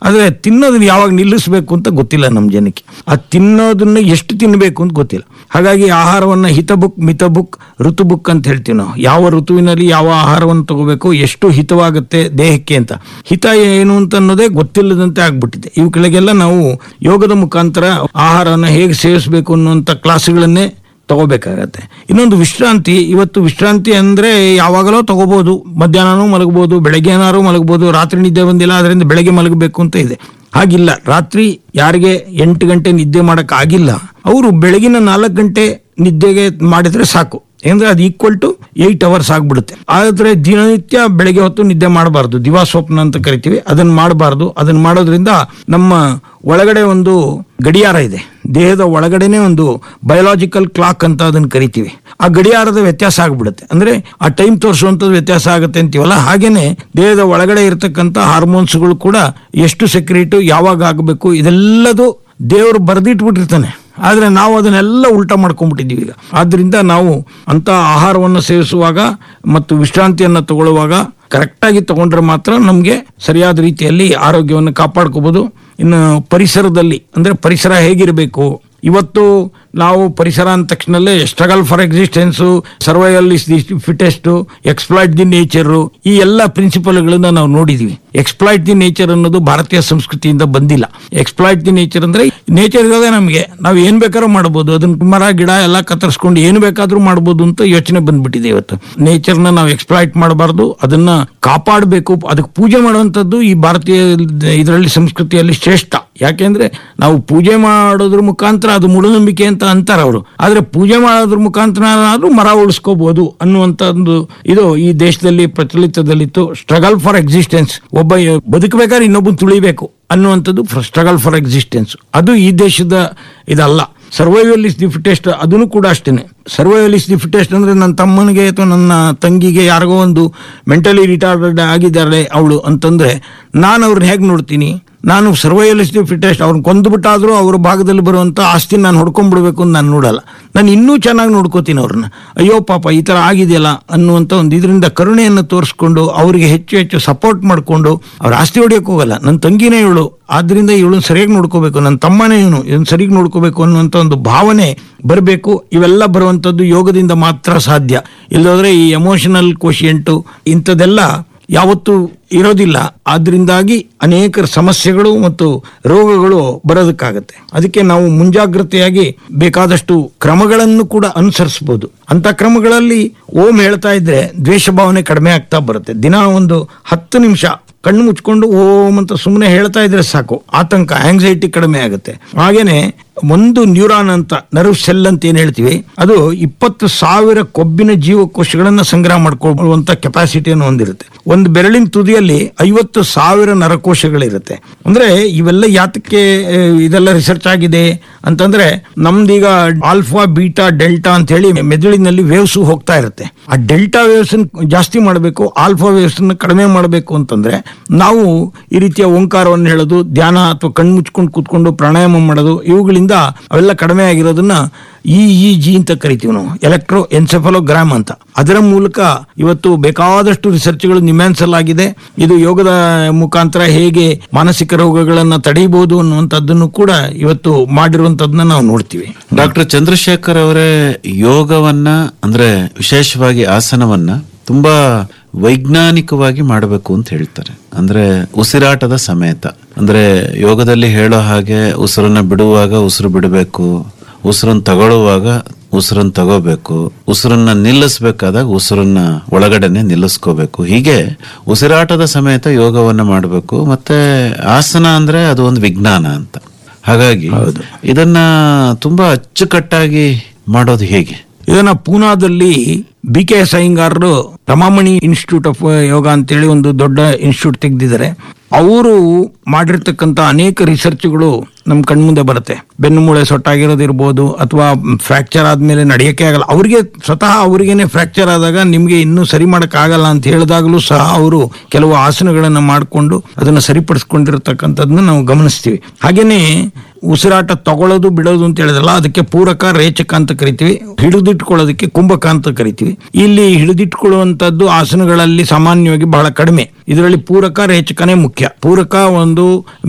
ಆದರೆ ತಿನ್ನೋದನ್ನ ಯಾವಾಗ ನಿಲ್ಲಿಸಬೇಕು ಅಂತ ಗೊತ್ತಿಲ್ಲ ನಮ್ಮ ಜನಕ್ಕೆ ಆ ತಿನ್ನೋದನ್ನ ಎಷ್ಟು ತಿನ್ನಬೇಕು ಅಂತ ಗೊತ್ತಿಲ್ಲ ಹಾಗಾಗಿ ಆಹಾರವನ್ನು ಹಿತಬುಕ್ ಮಿತಬುಕ್ ಋತುಬುಕ್ ಅಂತ ಹೇಳ್ತೀವಿ ನಾವು ಯಾವ ಋತುವಿನಲ್ಲಿ ಯಾವ ಆಹಾರವನ್ನು ತಗೋಬೇಕು ಎಷ್ಟು ಹಿತವಾಗುತ್ತೆ ದೇಹಕ್ಕೆ ಅಂತ ಹಿತ ಏನು ಅಂತ ಅನ್ನೋದೇ ಗೊತ್ತಿಲ್ಲದಂತೆ ಆಗ್ಬಿಟ್ಟಿದೆ ಇವುಗಳಿಗೆಲ್ಲ ನಾವು ಯೋಗದ ಮುಖಾಂತರ ಆಹಾರವನ್ನು ಹೇಗೆ ಸೇವಿಸಬೇಕು ಅನ್ನುವಂಥ ಕ್ಲಾಸ್ಗಳನ್ನೇ ತಗೋಬೇಕಾಗತ್ತೆ ಇನ್ನೊಂದು ವಿಶ್ರಾಂತಿ ಇವತ್ತು ವಿಶ್ರಾಂತಿ ಅಂದ್ರೆ ಯಾವಾಗಲೋ ತಗೋಬಹುದು ಮಧ್ಯಾಹ್ನನೂ ಮಲಗಬಹುದು ಬೆಳಗ್ಗೆ ಏನಾರು ಮಲಗಬಹುದು ರಾತ್ರಿ ನಿದ್ದೆ ಬಂದಿಲ್ಲ ಅದರಿಂದ ಬೆಳಗ್ಗೆ ಮಲಗಬೇಕು ಅಂತ ಇದೆ ಹಾಗಿಲ್ಲ ರಾತ್ರಿ ಯಾರಿಗೆ ಎಂಟು ಗಂಟೆ ನಿದ್ದೆ ಮಾಡಕ್ ಆಗಿಲ್ಲ ಅವರು ಬೆಳಗಿನ ನಾಲ್ಕು ಗಂಟೆ ನಿದ್ದೆಗೆ ಮಾಡಿದ್ರೆ ಸಾಕು ಅಂದ್ರೆ ಅದು ಈಕ್ವಲ್ ಟು ಏಟ್ ಅವರ್ಸ್ ಆಗ್ಬಿಡುತ್ತೆ ಆದ್ರೆ ದಿನನಿತ್ಯ ಬೆಳಗ್ಗೆ ಹೊತ್ತು ನಿದ್ದೆ ಮಾಡಬಾರ್ದು ದಿವಾ ಸ್ವಪ್ನ ಅಂತ ಕರಿತೀವಿ ಅದನ್ನ ಮಾಡಬಾರ್ದು ಅದನ್ನ ಮಾಡೋದ್ರಿಂದ ನಮ್ಮ ಒಳಗಡೆ ಒಂದು ಗಡಿಯಾರ ಇದೆ ದೇಹದ ಒಳಗಡೆನೆ ಒಂದು ಬಯೋಲಾಜಿಕಲ್ ಕ್ಲಾಕ್ ಅಂತ ಅದನ್ನ ಕರಿತೀವಿ ಆ ಗಡಿಯಾರದ ವ್ಯತ್ಯಾಸ ಆಗ್ಬಿಡುತ್ತೆ ಅಂದ್ರೆ ಆ ಟೈಮ್ ತೋರಿಸುವಂಥದ್ದು ವ್ಯತ್ಯಾಸ ಆಗುತ್ತೆ ಅಂತೀವಲ್ಲ ಹಾಗೇನೆ ದೇಹದ ಒಳಗಡೆ ಇರತಕ್ಕಂಥ ಹಾರ್ಮೋನ್ಸ್ಗಳು ಕೂಡ ಎಷ್ಟು ಸೆಕ್ರೇಟು ಯಾವಾಗ ಆಗಬೇಕು ಇದೆಲ್ಲದು ದೇವರು ಬರೆದಿಟ್ಬಿಟ್ಟಿರ್ತಾನೆ ಆದ್ರೆ ನಾವು ಅದನ್ನೆಲ್ಲ ಉಲ್ಟಾ ಮಾಡ್ಕೊಂಡ್ಬಿಟ್ಟಿದ್ದೀವಿ ಈಗ ಆದ್ರಿಂದ ನಾವು ಅಂತ ಆಹಾರವನ್ನು ಸೇವಿಸುವಾಗ ಮತ್ತು ವಿಶ್ರಾಂತಿಯನ್ನು ತಗೊಳ್ಳುವಾಗ ಕರೆಕ್ಟಾಗಿ ತಗೊಂಡ್ರೆ ಮಾತ್ರ ನಮಗೆ ಸರಿಯಾದ ರೀತಿಯಲ್ಲಿ ಆರೋಗ್ಯವನ್ನು ಕಾಪಾಡ್ಕೋಬಹುದು ಇನ್ನು ಪರಿಸರದಲ್ಲಿ ಅಂದ್ರೆ ಪರಿಸರ ಹೇಗಿರಬೇಕು ಇವತ್ತು ನಾವು ಪರಿಸರ ಅಂದ ತಕ್ಷಣಲ್ಲೇ struggle for existence survival is the fittest exploit the nature ಈ ಎಲ್ಲ ಪ್ರಿನ್ಸಿಪಲ್ಗಳನ್ನ ನಾವು ನೋಡಿದೀವಿ ಎಕ್ಸ್ಪ್ಲಾಯ್ಟ್ ದಿ ನೇಚರ್ ಅನ್ನೋದು ಭಾರತೀಯ ಸಂಸ್ಕೃತಿಯಿಂದ ಬಂದಿಲ್ಲ ಎಕ್ಸ್ಪ್ಲಾಯ್ಟ್ ದಿ ನೇಚರ್ ಅಂದ್ರೆ ನೇಚರ್ ಇರೋದೇ ನಮಗೆ ನಾವು ಏನ್ ಬೇಕಾದ್ರೂ ಮಾಡ್ಬೋದು ಅದನ್ನ ಮರ ಗಿಡ ಎಲ್ಲ ಕತ್ತರಿಸ್ಕೊಂಡು ಏನು ಬೇಕಾದ್ರೂ ಮಾಡ್ಬೋದು ಅಂತ ಯೋಚನೆ ಬಂದ್ಬಿಟ್ಟಿದೆ ಇವತ್ತು ನೇಚರ್ನ ನಾವು ಎಕ್ಸ್ಪ್ಲಾಯ್ಟ್ ಮಾಡಬಾರ್ದು ಅದನ್ನ ಕಾಪಾಡಬೇಕು ಅದಕ್ಕೆ ಪೂಜೆ ಮಾಡುವಂಥದ್ದು ಈ ಭಾರತೀಯ ಇದರಲ್ಲಿ ಸಂಸ್ಕೃತಿಯಲ್ಲಿ ಶ್ರೇಷ್ಠ ಯಾಕೆಂದ್ರೆ ನಾವು ಪೂಜೆ ಮಾಡೋದ್ರ ಮುಖಾಂತರ ಅದು ಮೂಢನಂಬಿಕೆ ಅಂತ ಅಂತಾರೆ ಅವರು ಆದ್ರೆ ಪೂಜೆ ಮಾಡೋದ್ರ ಮುಖಾಂತರ ಆದ್ರೂ ಮರ ಉಳಿಸ್ಕೋಬಹುದು ಅನ್ನುವಂತ ಒಂದು ಇದು ಈ ದೇಶದಲ್ಲಿ ಪ್ರಚಲಿತದಲ್ಲಿತ್ತು ಸ್ಟ್ರಗಲ್ ಫಾರ್ ಎಕ್ಸಿಸ್ಟೆನ್ಸ್ ಒಬ್ಬ ಬದುಕಬೇಕಾದ್ರೆ ಇನ್ನೊಬ್ಬ ತುಳಿಬೇಕು ಅನ್ನುವಂಥದ್ದು ಸ್ಟ್ರಗಲ್ ಫಾರ್ ಎಕ್ಸಿಸ್ಟೆನ್ಸ್ ಅದು ಈ ದೇಶದ ಇದಲ್ಲ ಸರ್ವೈವಲ್ ಇಸ್ ದಿ ಫಿಟೆಸ್ಟ್ ಅದನ್ನು ಕೂಡ ಅಷ್ಟೇನೆ ಸರ್ವೈವಲ್ ಇಸ್ ದಿ ಫಿಟೆಸ್ಟ್ ಅಂದ್ರೆ ನನ್ನ ತಮ್ಮನಿಗೆ ಅಥವಾ ನನ್ನ ತಂಗಿಗೆ ಯಾರಿಗೋ ಒಂದು ಮೆಂಟಲಿ ರಿಟಾರ್ಡೆಡ್ ಆಗಿದ್ದಾರೆ ಅವಳು ಅಂತಂದ್ರೆ ನಾನು ಅವ್ರನ್ನ ಹೇಗೆ ನೋಡ್ತೀನಿ ನಾನು ಸರ್ವೈವಲ್ ಇಸ್ ದಿ ಫಿಟೆಸ್ಟ್ ಅವ್ರನ್ನ ಕೊಂದ್ಬಿಟ್ಟಾದ್ರೂ ಅವ್ರ ಭಾಗದಲ್ಲಿ ಬರುವಂತ ಆಸ್ತಿ ನಾನು ಹೊಡ್ಕೊಂಡ್ಬಿಡ್ಬೇಕು ಅಂತ ನಾನು ನೋಡಲ್ಲ ನಾನು ಇನ್ನೂ ಚೆನ್ನಾಗಿ ನೋಡ್ಕೋತೀನಿ ಅವ್ರನ್ನ ಅಯ್ಯೋ ಪಾಪ ಈ ತರ ಆಗಿದೆಯಲ್ಲ ಅನ್ನುವಂಥ ಒಂದು ಇದರಿಂದ ಕರುಣೆಯನ್ನು ತೋರಿಸ್ಕೊಂಡು ಅವರಿಗೆ ಹೆಚ್ಚು ಹೆಚ್ಚು ಸಪೋರ್ಟ್ ಮಾಡಿಕೊಂಡು ಅವ್ರ ಆಸ್ತಿ ಹೊಡಿಯೋಕೆ ಹೋಗಲ್ಲ ನನ್ನ ತಂಗಿನೇ ಇವಳು ಆದ್ರಿಂದ ಇವಳನ್ನ ಸರಿಯಾಗಿ ನೋಡ್ಕೋಬೇಕು ನನ್ನ ತಮ್ಮನೇ ಇವನು ಇವನು ಸರಿಯಾಗಿ ನೋಡ್ಕೋಬೇಕು ಅನ್ನುವಂಥ ಒಂದು ಭಾವನೆ ಬರಬೇಕು ಇವೆಲ್ಲ ಬರುವಂಥದ್ದು ಯೋಗದಿಂದ ಮಾತ್ರ ಸಾಧ್ಯ ಇಲ್ಲದ್ರೆ ಈ ಎಮೋಷನಲ್ ಕೋಶಿಯಂಟು ಇಂಥದ್ದೆಲ್ಲ ಯಾವತ್ತೂ ಇರೋದಿಲ್ಲ ಆದ್ರಿಂದಾಗಿ ಅನೇಕ ಸಮಸ್ಯೆಗಳು ಮತ್ತು ರೋಗಗಳು ಬರೋದಕ್ಕಾಗತ್ತೆ ಅದಕ್ಕೆ ನಾವು ಮುಂಜಾಗ್ರತೆಯಾಗಿ ಬೇಕಾದಷ್ಟು ಕ್ರಮಗಳನ್ನು ಕೂಡ ಅನುಸರಿಸಬಹುದು ಅಂತ ಕ್ರಮಗಳಲ್ಲಿ ಓಂ ಹೇಳ್ತಾ ಇದ್ರೆ ದ್ವೇಷ ಭಾವನೆ ಕಡಿಮೆ ಆಗ್ತಾ ಬರುತ್ತೆ ದಿನ ಒಂದು ಹತ್ತು ನಿಮಿಷ ಕಣ್ಣು ಮುಚ್ಕೊಂಡು ಓಂ ಅಂತ ಸುಮ್ಮನೆ ಹೇಳ್ತಾ ಇದ್ರೆ ಸಾಕು ಆತಂಕ ಆಂಗ್ಸೈಟಿ ಕಡಿಮೆ ಆಗುತ್ತೆ ಹಾಗೇನೆ ಒಂದು ನ್ಯೂರಾನ್ ಅಂತ ನರ್ವ್ ಸೆಲ್ ಅಂತ ಏನ್ ಹೇಳ್ತೀವಿ ಅದು ಇಪ್ಪತ್ತು ಸಾವಿರ ಕೊಬ್ಬಿನ ಜೀವಕೋಶಗಳನ್ನ ಸಂಗ್ರಹ ಮಾಡ್ಕೊಳ್ಳುವಂತ ಕೆಪಾಸಿಟಿಯನ್ನು ಹೊಂದಿರುತ್ತೆ ಒಂದು ಬೆರಳಿನ ತುದಿಯಲ್ಲಿ ಐವತ್ತು ಸಾವಿರ ನರಕೋಶಗಳಿರುತ್ತೆ ಅಂದ್ರೆ ಇವೆಲ್ಲ ಯಾತಕ್ಕೆ ಆ, ಇದೆಲ್ಲ ರಿಸರ್ಚ್ ಆಗಿದೆ ಅಂತಂದ್ರೆ ನಮ್ದೀಗ ಆಲ್ಫಾ ಬೀಟಾ ಡೆಲ್ಟಾ ಅಂತ ಹೇಳಿ ಮೆದುಳಿನಲ್ಲಿ ವೇವ್ಸ್ ಹೋಗ್ತಾ ಇರುತ್ತೆ ಆ ಡೆಲ್ಟಾ ವೇವ್ಸ್ ಜಾಸ್ತಿ ಮಾಡಬೇಕು ಆಲ್ಫಾ ವೇವ್ಸ್ ಕಡಿಮೆ ಮಾಡಬೇಕು ಅಂತಂದ್ರೆ ನಾವು ಈ ರೀತಿಯ ಓಂಕಾರವನ್ನು ಹೇಳೋದು ಧ್ಯಾನ ಅಥವಾ ಕಣ್ಣು ಮುಚ್ಕೊಂಡು ಕೂತ್ಕೊಂಡು ಪ್ರಾಣಾಯಾಮ ಮಾಡೋದು ಇವುಗಳಿಂದ ಅವೆಲ್ಲ ಕಡಿಮೆ ಆಗಿರೋದನ್ನ ಇ ಇ ಜಿ ಅಂತ ಕರಿತೀವಿ ನಾವು ಎಲೆಕ್ಟ್ರೋ ಎನ್ಸೆಫಲೋಗ್ರಾಮ್ ಅಂತ ಅದರ ಮೂಲಕ ಇವತ್ತು ಬೇಕಾದಷ್ಟು ರಿಸರ್ಚ್ಗಳು ನಿಮ್ಯಾನ್ಸಲಾಗಿದೆ ಇದು ಯೋಗದ ಮುಖಾಂತರ ಹೇಗೆ ಮಾನಸಿಕ ರೋಗಗಳನ್ನ ತಡೆಯಬಹುದು ಅನ್ನುವಂಥದ್ದನ್ನು ಕೂಡ ಇವತ್ತು ಮಾಡಿರುವಂತದನ್ನ ನಾವು ನೋಡ್ತೀವಿ ಡಾಕ್ಟರ್ ಚಂದ್ರಶೇಖರ್ ಅವರೇ ಯೋಗವನ್ನ ಅಂದ್ರೆ ವಿಶೇಷವಾಗಿ ಆಸನವನ್ನ ತುಂಬಾ ವೈಜ್ಞಾನಿಕವಾಗಿ ಮಾಡಬೇಕು ಅಂತ ಹೇಳ್ತಾರೆ ಅಂದ್ರೆ ಉಸಿರಾಟದ ಸಮೇತ ಅಂದ್ರೆ ಯೋಗದಲ್ಲಿ ಹೇಳೋ ಹಾಗೆ ಉಸಿರನ್ನ ಬಿಡುವಾಗ ಉಸಿರು ಬಿಡಬೇಕು ಉಸಿರನ್ನ ತಗೊಳ್ಳುವಾಗ ಉಸಿರನ್ನ ತಗೋಬೇಕು ಉಸಿರನ್ನ ನಿಲ್ಲಿಸ್ಬೇಕಾದಾಗ ಉಸಿರನ್ನ ಒಳಗಡೆನೆ ನಿಲ್ಲಿಸ್ಕೋಬೇಕು ಹೀಗೆ ಉಸಿರಾಟದ ಸಮೇತ ಯೋಗವನ್ನ ಮಾಡಬೇಕು ಮತ್ತೆ ಆಸನ ಅಂದ್ರೆ ಅದು ಒಂದು ವಿಜ್ಞಾನ ಅಂತ ಹಾಗಾಗಿ ಇದನ್ನ ತುಂಬಾ ಅಚ್ಚುಕಟ್ಟಾಗಿ ಮಾಡೋದು ಹೇಗೆ ಇದನ್ನ ಪೂನಾದಲ್ಲಿ ಬಿ ಕೆ ಎಸ್ ಅಯ್ಯಂಗಾರರು ರಮಾಮಣಿ ಇನ್ಸ್ಟಿಟ್ಯೂಟ್ ಆಫ್ ಯೋಗ ಅಂತೇಳಿ ಒಂದು ದೊಡ್ಡ ಇನ್ಸ್ಟಿಟ್ಯೂಟ್ ತೆಗೆದಿದ್ದಾರೆ ಅವರು ಮಾಡಿರ್ತಕ್ಕಂಥ ಅನೇಕ ರಿಸರ್ಚ್ಗಳು ನಮ್ಮ ಕಣ್ಮುಂದೆ ಬರುತ್ತೆ ಬೆನ್ನು ಮೂಳೆ ಸೊಟ್ಟಾಗಿರೋದಿರ್ಬೋದು ಅಥವಾ ಫ್ರಾಕ್ಚರ್ ಆದ್ಮೇಲೆ ನಡೆಯೋಕೆ ಆಗಲ್ಲ ಅವರಿಗೆ ಸ್ವತಃ ಅವರಿಗೇನೆ ಫ್ರಾಕ್ಚರ್ ಆದಾಗ ನಿಮಗೆ ಇನ್ನೂ ಸರಿ ಆಗಲ್ಲ ಅಂತ ಹೇಳಿದಾಗಲೂ ಸಹ ಅವರು ಕೆಲವು ಆಸನಗಳನ್ನ ಮಾಡಿಕೊಂಡು ಅದನ್ನ ಸರಿಪಡಿಸ್ಕೊಂಡಿರತಕ್ಕಂಥದ್ದನ್ನ ನಾವು ಗಮನಿಸ್ತೀವಿ ಹಾಗೇನೆ ಉಸಿರಾಟ ತಗೊಳ್ಳೋದು ಬಿಡೋದು ಅಂತ ಹೇಳಿದ್ರಲ್ಲ ಅದಕ್ಕೆ ಪೂರಕ ರೇಚಕ ಅಂತ ಕರಿತೀವಿ ಹಿಡಿದಿಟ್ಕೊಳ್ಳೋದಕ್ಕೆ ಕುಂಭಕ ಅಂತ ಕರಿತೀವಿ ಇಲ್ಲಿ ಹಿಡಿದಿಟ್ಕೊಳ್ಳುವಂತದ್ದು ಆಸನಗಳಲ್ಲಿ ಸಾಮಾನ್ಯವಾಗಿ ಬಹಳ ಕಡಿಮೆ ಇದರಲ್ಲಿ ಪೂರಕ ರೇಚಕನೇ ಮುಖ್ಯ ಪೂರಕ ಒಂದು